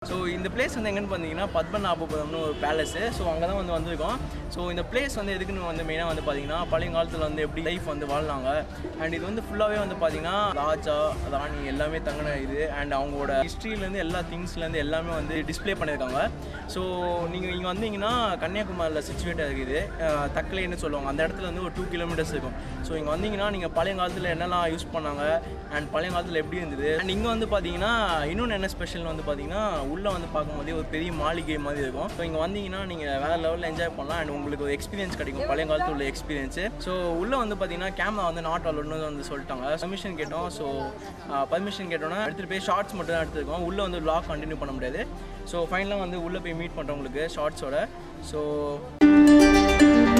so இந்த place வந்து எங்கன்னு பார்த்தீங்கன்னா பத்மநாபபுரம்னு ஒரு பேலஸு ஸோ அங்கே தான் வந்து வந்திருக்கோம் ஸோ இந்த பிளேஸ் வந்து எதுக்குன்னு வந்து மெயினாக வந்து பார்த்தீங்கன்னா பழைய காலத்தில் வந்து எப்படி லைஃப் வந்து வாழ்னாங்க அண்ட் இது வந்து ஃபுல்லாகவே வந்து பார்த்தீங்கன்னா ராஜா ராணி எல்லாமே தங்கின இது அண்ட் அவங்களோட ஹிஸ்ட்ரியிலேருந்து எல்லா திங்ஸ்லேருந்து எல்லாமே வந்து டிஸ்ப்ளே பண்ணியிருக்காங்க ஸோ நீங்கள் இங்கே வந்தீங்கன்னா கன்னியாகுமரியில் சுச்சுவேட்டாக இருக்குது அஹ் தக்கலைன்னு சொல்லுவாங்க அந்த இடத்துல வந்து ஒரு டூ கிலோமீட்டர்ஸ் இருக்கும் ஸோ இங்கே வந்தீங்கன்னா நீங்கள் பழைய காலத்தில் என்னெல்லாம் யூஸ் பண்ணாங்க அண்ட் பழைய காலத்தில் எப்படி இருந்தது அண்ட் இங்கே வந்து பார்த்தீங்கன்னா இன்னொன்று என்ன ஸ்பெஷல் வந்து பார்த்தீங்கன்னா உள்ளே வந்து பார்க்கும்போதே ஒரு பெரிய மாளிகை மாதிரி இருக்கும் ஸோ இங்கே வந்தீங்கன்னா நீங்கள் வேறு லெவலில் என்ஜாய் பண்ணலாம் அண்ட் உங்களுக்கு ஒரு எக்ஸ்பீரியன்ஸ் கிடைக்கும் பழைய காலத்தில் உள்ள எக்ஸ்பீரியன்ஸு ஸோ உள்ளே வந்து பார்த்தீங்கன்னா கேமரா வந்து நாட் அலோட்னு வந்து சொல்லிட்டாங்க பர்மிஷன் கேட்டோம் ஸோ பர்மிஷன் கேட்டோன்னா எடுத்துகிட்டு போய் ஷார்ட்ஸ் மட்டும் தான் எடுத்துருக்கோம் உள்ளே வந்து vlog கண்டினியூ பண்ண முடியாது ஸோ ஃபைனலாக வந்து உள்ளே போய் மீட் பண்ணுறவங்களுக்கு ஷார்ட்ஸோட ஸோ